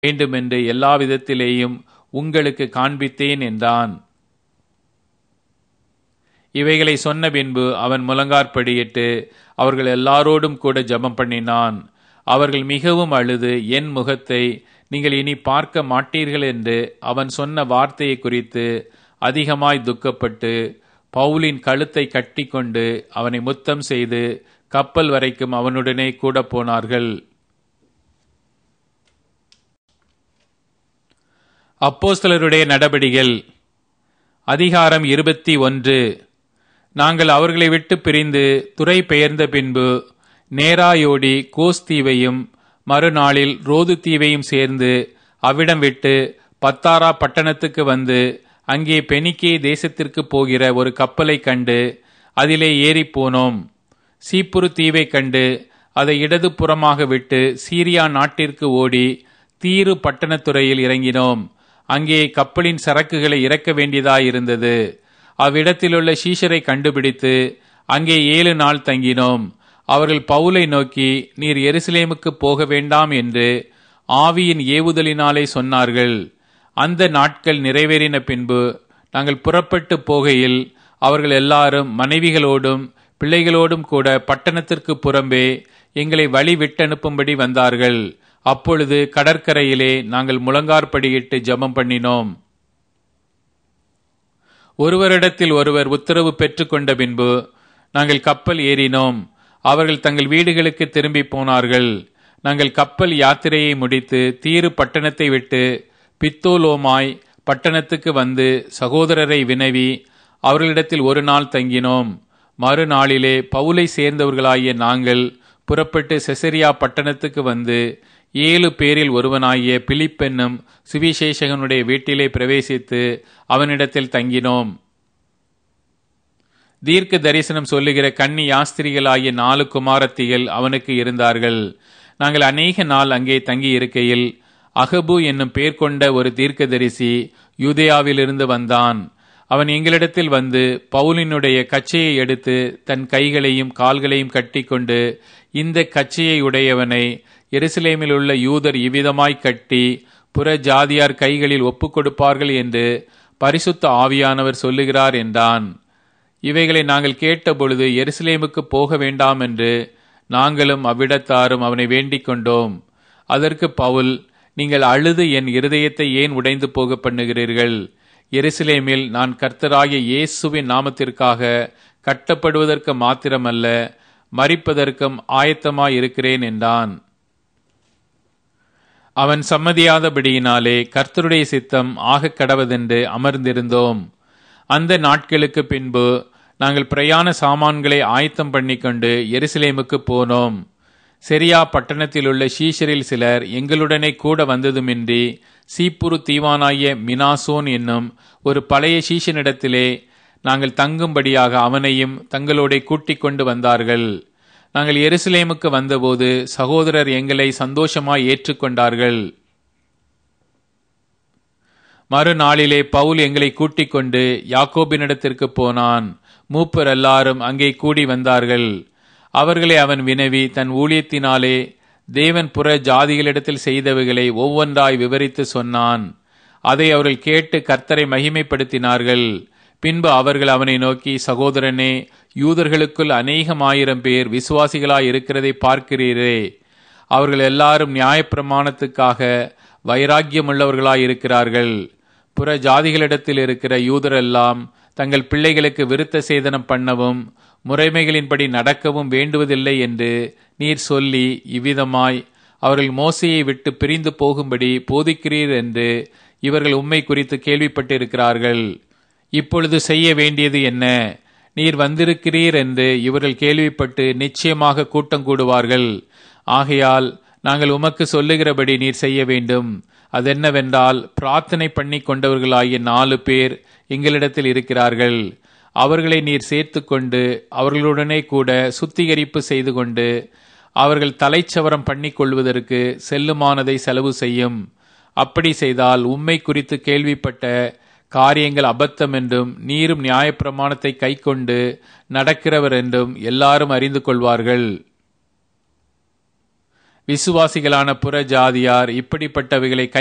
வேண்டுமென்று எல்லா விதத்திலேயும் உங்களுக்கு காண்பித்தேன் என்றான் இவைகளை சொன்ன பின்பு அவன் முழங்கார்படியிட்டு அவர்கள் எல்லாரோடும் கூட ஜெபம் பண்ணினான் அவர்கள் மிகவும் அழுது என் முகத்தை நீங்கள் இனி பார்க்க மாட்டீர்கள் என்று அவன் சொன்ன வார்த்தையை குறித்து அதிகமாய் துக்கப்பட்டு பவுலின் கழுத்தை கட்டிக்கொண்டு அவனை முத்தம் செய்து கப்பல் வரைக்கும் அவனுடனே கூட போனார்கள் அப்போஸ்தலருடைய நடபடிகள் அதிகாரம் இருபத்தி ஒன்று நாங்கள் அவர்களை விட்டு பிரிந்து துறை பெயர்ந்த பின்பு நேராயோடி கோஸ் தீவையும் மறுநாளில் ரோது தீவையும் சேர்ந்து அவ்விடம் விட்டு பத்தாரா பட்டணத்துக்கு வந்து அங்கே பெனிக்கே தேசத்திற்கு போகிற ஒரு கப்பலை கண்டு அதிலே ஏறி போனோம் சீப்புரு தீவை கண்டு அதை இடது புறமாக விட்டு சீரியா நாட்டிற்கு ஓடி தீரு பட்டணத்துறையில் இறங்கினோம் அங்கே கப்பலின் சரக்குகளை இறக்க வேண்டியதாயிருந்தது அவ்விடத்திலுள்ள சீஷரை கண்டுபிடித்து அங்கே ஏழு நாள் தங்கினோம் அவர்கள் பவுலை நோக்கி நீர் எருசலேமுக்கு போக வேண்டாம் என்று ஆவியின் ஏவுதலினாலே சொன்னார்கள் அந்த நாட்கள் நிறைவேறின பின்பு நாங்கள் புறப்பட்டு போகையில் அவர்கள் எல்லாரும் மனைவிகளோடும் பிள்ளைகளோடும் கூட பட்டணத்திற்கு புறம்பே எங்களை வழி விட்டனுப்பும்படி வந்தார்கள் அப்பொழுது கடற்கரையிலே நாங்கள் முழங்கார்படியிட்டு ஜெபம் பண்ணினோம் ஒருவரிடத்தில் ஒருவர் உத்தரவு பெற்றுக்கொண்ட பின்பு நாங்கள் கப்பல் ஏறினோம் அவர்கள் தங்கள் வீடுகளுக்கு திரும்பி போனார்கள் நாங்கள் கப்பல் யாத்திரையை முடித்து தீரு பட்டணத்தை விட்டு பித்தோலோமாய் பட்டணத்துக்கு வந்து சகோதரரை வினவி அவர்களிடத்தில் ஒரு நாள் தங்கினோம் மறுநாளிலே பவுலை சேர்ந்தவர்களாகிய நாங்கள் புறப்பட்டு செசரியா பட்டணத்துக்கு வந்து ஏழு பேரில் ஒருவனாகிய பிலிப்பென்னும் சுவிசேஷகனுடைய வீட்டிலே பிரவேசித்து அவனிடத்தில் தங்கினோம் தீர்க்க தரிசனம் சொல்லுகிற கன்னி யாஸ்திரிகளாகிய நாலு குமாரத்திகள் அவனுக்கு இருந்தார்கள் நாங்கள் அநேக நாள் அங்கே தங்கி இருக்கையில் அகபு என்னும் பேர் கொண்ட ஒரு தீர்க்கதரிசி யூதேயாவிலிருந்து வந்தான் அவன் எங்களிடத்தில் வந்து பவுலினுடைய கச்சையை எடுத்து தன் கைகளையும் கால்களையும் கட்டிக்கொண்டு இந்த கச்சையை உடையவனை எருசலேமில் உள்ள யூதர் இவ்விதமாய் கட்டி புற ஜாதியார் கைகளில் ஒப்புக் கொடுப்பார்கள் என்று பரிசுத்த ஆவியானவர் சொல்லுகிறார் என்றான் இவைகளை நாங்கள் கேட்டபொழுது எருசலேமுக்கு போக வேண்டாம் என்று நாங்களும் அவ்விடத்தாரும் அவனை வேண்டிக் கொண்டோம் அதற்கு பவுல் நீங்கள் அழுது என் இருதயத்தை ஏன் உடைந்து போக பண்ணுகிறீர்கள் எருசலேமில் நான் கர்த்தராகிய இயேசுவின் நாமத்திற்காக கட்டப்படுவதற்கு மாத்திரமல்ல மறிப்பதற்கும் ஆயத்தமாய் இருக்கிறேன் என்றான் அவன் சம்மதியாதபடியினாலே கர்த்தருடைய சித்தம் ஆகக் கடவதென்று அமர்ந்திருந்தோம் அந்த நாட்களுக்கு பின்பு நாங்கள் பிரயாண சாமான்களை ஆயத்தம் பண்ணிக்கொண்டு எருசலேமுக்கு போனோம் செரியா பட்டணத்தில் உள்ள ஷீஷரில் சிலர் எங்களுடனே கூட வந்ததுமின்றி சீப்புரு தீவானாகிய மினாசோன் என்னும் ஒரு பழைய சீஷனிடத்திலே நாங்கள் தங்கும்படியாக அவனையும் தங்களோட கூட்டிக் கொண்டு வந்தார்கள் நாங்கள் எருசலேமுக்கு வந்தபோது சகோதரர் எங்களை சந்தோஷமாய் ஏற்றுக்கொண்டார்கள் மறுநாளிலே பவுல் எங்களை கூட்டிக் கொண்டு யாக்கோபினிடத்திற்கு போனான் மூப்பர் எல்லாரும் அங்கே கூடி வந்தார்கள் அவர்களை அவன் வினவி தன் ஊழியத்தினாலே தேவன் புற ஜாதிகளிடத்தில் செய்தவைகளை ஒவ்வொன்றாய் விவரித்து சொன்னான் அதை அவர்கள் கேட்டு கர்த்தரை மகிமைப்படுத்தினார்கள் பின்பு அவர்கள் அவனை நோக்கி சகோதரனே யூதர்களுக்குள் அநேகமாயிரம் பேர் விசுவாசிகளாய் இருக்கிறதை பார்க்கிறீரே அவர்கள் எல்லாரும் நியாயப்பிரமாணத்துக்காக வைராக்கியமுள்ளவர்களாய் இருக்கிறார்கள் புற ஜாதிகளிடத்தில் இருக்கிற யூதரெல்லாம் தங்கள் பிள்ளைகளுக்கு விருத்த சேதனம் பண்ணவும் முறைமைகளின்படி நடக்கவும் வேண்டுவதில்லை என்று நீர் சொல்லி இவ்விதமாய் அவர்கள் மோசையை விட்டு பிரிந்து போகும்படி போதிக்கிறீர் என்று இவர்கள் உண்மை குறித்து கேள்விப்பட்டிருக்கிறார்கள் இப்பொழுது செய்ய வேண்டியது என்ன நீர் வந்திருக்கிறீர் என்று இவர்கள் கேள்விப்பட்டு நிச்சயமாக கூட்டம் கூடுவார்கள் ஆகையால் நாங்கள் உமக்கு சொல்லுகிறபடி நீர் செய்ய வேண்டும் அதென்னவென்றால் பிரார்த்தனை பண்ணி கொண்டவர்களாகிய நாலு பேர் எங்களிடத்தில் இருக்கிறார்கள் அவர்களை நீர் சேர்த்து கொண்டு அவர்களுடனே கூட சுத்திகரிப்பு செய்து கொண்டு அவர்கள் தலைச்சவரம் பண்ணி கொள்வதற்கு செல்லுமானதை செலவு செய்யும் அப்படி செய்தால் உண்மை குறித்து கேள்விப்பட்ட காரியங்கள் அபத்தம் என்றும் நீரும் நியாயப்பிரமாணத்தை கைக்கொண்டு நடக்கிறவர் என்றும் எல்லாரும் அறிந்து கொள்வார்கள் விசுவாசிகளான புற ஜாதியார் இப்படிப்பட்டவைகளை